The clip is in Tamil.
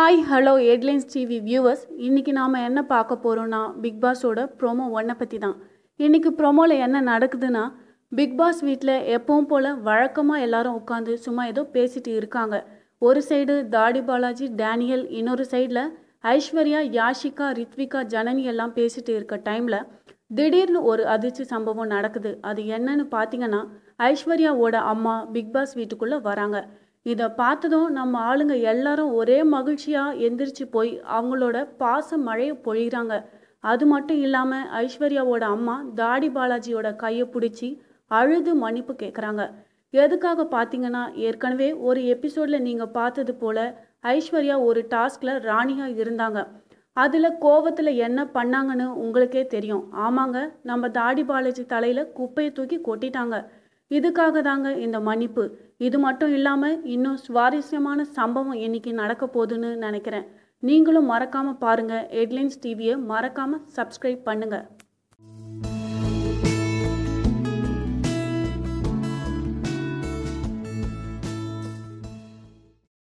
hi hello headlines TV viewers இன்றைக்கி நாம் என்ன பார்க்க போகிறோம்னா பிக் பாஸோட ப்ரோமோ ஒன்றை பற்றி தான் இன்றைக்கி ப்ரோமோவில் என்ன நடக்குதுன்னா பிக் பாஸ் வீட்டில் எப்பவும் போல் வழக்கமாக எல்லாரும் உட்காந்து சும்மா ஏதோ பேசிட்டு இருக்காங்க ஒரு சைடு தாடி பாலாஜி டேனியல் இன்னொரு சைடில் ஐஸ்வர்யா யாஷிகா ரித்விகா ஜனனி எல்லாம் பேசிட்டு இருக்க டைமில் திடீர்னு ஒரு அதிர்ச்சி சம்பவம் நடக்குது அது என்னன்னு பார்த்தீங்கன்னா ஐஸ்வர்யாவோட அம்மா பிக் பாஸ் வீட்டுக்குள்ளே வராங்க இதை பார்த்ததும் நம்ம ஆளுங்க எல்லாரும் ஒரே மகிழ்ச்சியாக எந்திரிச்சு போய் அவங்களோட பாச மழையை பொழிகிறாங்க அது மட்டும் இல்லாமல் ஐஸ்வர்யாவோட அம்மா தாடி பாலாஜியோட கையை பிடிச்சி அழுது மன்னிப்பு கேட்குறாங்க எதுக்காக பார்த்தீங்கன்னா ஏற்கனவே ஒரு எபிசோடில் நீங்கள் பார்த்தது போல் ஐஸ்வர்யா ஒரு டாஸ்கில் ராணியாக இருந்தாங்க அதில் கோவத்தில் என்ன பண்ணாங்கன்னு உங்களுக்கே தெரியும் ஆமாங்க நம்ம தாடி பாலாஜி தலையில் குப்பையை தூக்கி கொட்டிட்டாங்க இதுக்காக தாங்க இந்த மன்னிப்பு இது மட்டும் இல்லாமல் இன்னும் சுவாரஸ்யமான சம்பவம் இன்னைக்கு நடக்க போகுதுன்னு நினைக்கிறேன் நீங்களும் மறக்காமல் பாருங்கள் ஹெட்லைன்ஸ் டிவியை மறக்காமல் சப்ஸ்கிரைப் பண்ணுங்கள்